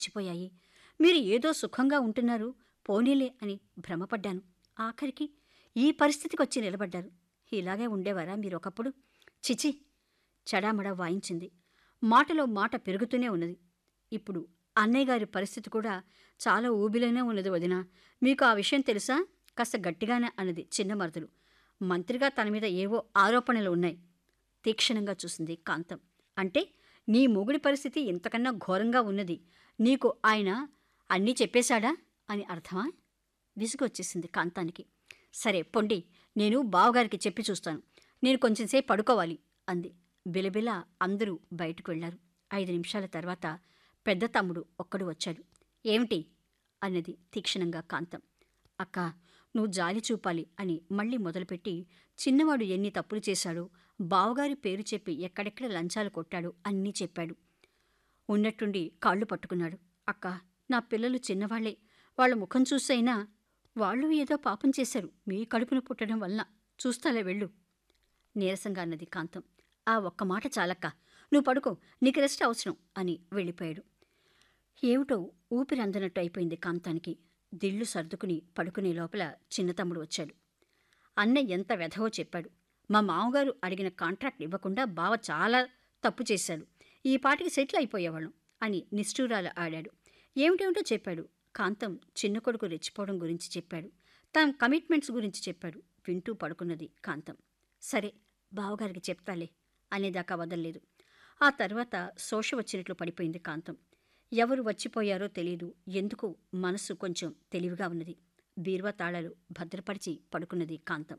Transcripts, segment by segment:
మర్చిపోయాయి మీరు ఏదో సుఖంగా ఉంటున్నారు పోనీలే అని భ్రమపడ్డాను ఆఖరికి ఈ పరిస్థితికి వచ్చి నిలబడ్డారు ఇలాగే ఉండేవారా మీరు ఒకప్పుడు చిచి చడామడా వాయించింది మాటలో మాట పెరుగుతూనే ఉన్నది ఇప్పుడు అన్నయ్య గారి పరిస్థితి కూడా చాలా ఊబిలోనే ఉన్నది వదిన మీకు ఆ విషయం తెలుసా కాస్త గట్టిగానే అన్నది చిన్న మరుదులు మంత్రిగా తన మీద ఏవో ఆరోపణలు ఉన్నాయి తీక్షణంగా చూసింది కాంతం అంటే నీ మొగుడి పరిస్థితి ఇంతకన్నా ఘోరంగా ఉన్నది నీకు ఆయన అన్నీ చెప్పేశాడా అని అర్థమా విసుగొచ్చేసింది కాంతానికి సరే పొండి నేను బావగారికి చెప్పి చూస్తాను నేను కొంచెంసేపు పడుకోవాలి అంది బిలబిల అందరూ బయటకు వెళ్లారు ఐదు నిమిషాల తర్వాత పెద్ద తమ్ముడు ఒక్కడు వచ్చాడు ఏమిటి అన్నది తీక్షణంగా కాంతం అక్క నువ్వు జాలి చూపాలి అని మళ్ళీ మొదలుపెట్టి చిన్నవాడు ఎన్ని తప్పులు చేశాడో బావగారి పేరు చెప్పి ఎక్కడెక్కడ లంచాలు కొట్టాడో అన్నీ చెప్పాడు ఉన్నట్టుండి కాళ్ళు పట్టుకున్నాడు అక్క నా పిల్లలు చిన్నవాళ్లే వాళ్ళ ముఖం చూసైనా వాళ్ళు ఏదో పాపం చేశారు మీ కడుపున పుట్టడం వలన చూస్తాలే వెళ్ళు నీరసంగా అన్నది కాంతం ఆ ఒక్క మాట చాలక్క నువ్వు పడుకో నీకు రెస్ట్ అవసరం అని వెళ్ళిపోయాడు ఏమిటో ఊపిరి అందనట్టు అయిపోయింది కాంతానికి దిళ్ళు సర్దుకుని పడుకునే లోపల చిన్నతమ్ముడు వచ్చాడు అన్న ఎంత వెధవో చెప్పాడు మా మామగారు అడిగిన కాంట్రాక్ట్ ఇవ్వకుండా బావ చాలా తప్పు చేశాడు ఈ పాటికి సెటిల్ అయిపోయేవాళ్ళం అని నిష్ఠూరాలు ఆడాడు ఏమిటేమిటో చెప్పాడు కాంతం చిన్న కొడుకు రెచ్చిపోవడం గురించి చెప్పాడు తన కమిట్మెంట్స్ గురించి చెప్పాడు వింటూ పడుకున్నది కాంతం సరే బావగారికి చెప్తాలే అనేదాకా వదల్లేదు ఆ తర్వాత శోష వచ్చినట్లు పడిపోయింది కాంతం ఎవరు వచ్చిపోయారో తెలియదు ఎందుకు మనసు కొంచెం తెలివిగా ఉన్నది బీరువా తాళాలు భద్రపరిచి పడుకున్నది కాంతం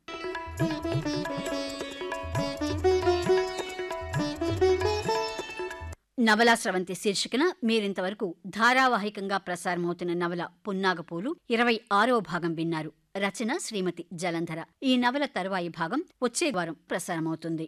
నవలా స్రవంతి శీర్షికన మీరింతవరకు ధారావాహికంగా ప్రసారమవుతున్న నవల పున్నాగపూలు ఇరవై ఆరవ భాగం విన్నారు రచన శ్రీమతి జలంధర ఈ నవల తరువాయి భాగం వచ్చే వారం ప్రసారమవుతుంది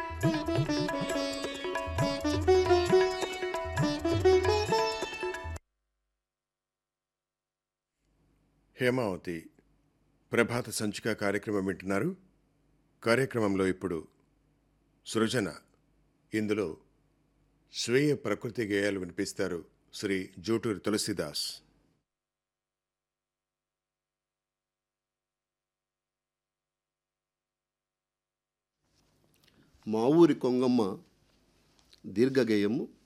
హేమావతి ప్రభాత సంచిక కార్యక్రమం వింటున్నారు కార్యక్రమంలో ఇప్పుడు సృజన ఇందులో స్వీయ ప్రకృతి గేయాలు వినిపిస్తారు శ్రీ జూటూరి తులసిదాస్ మా ఊరి కొంగమ్మ దీర్ఘగేయము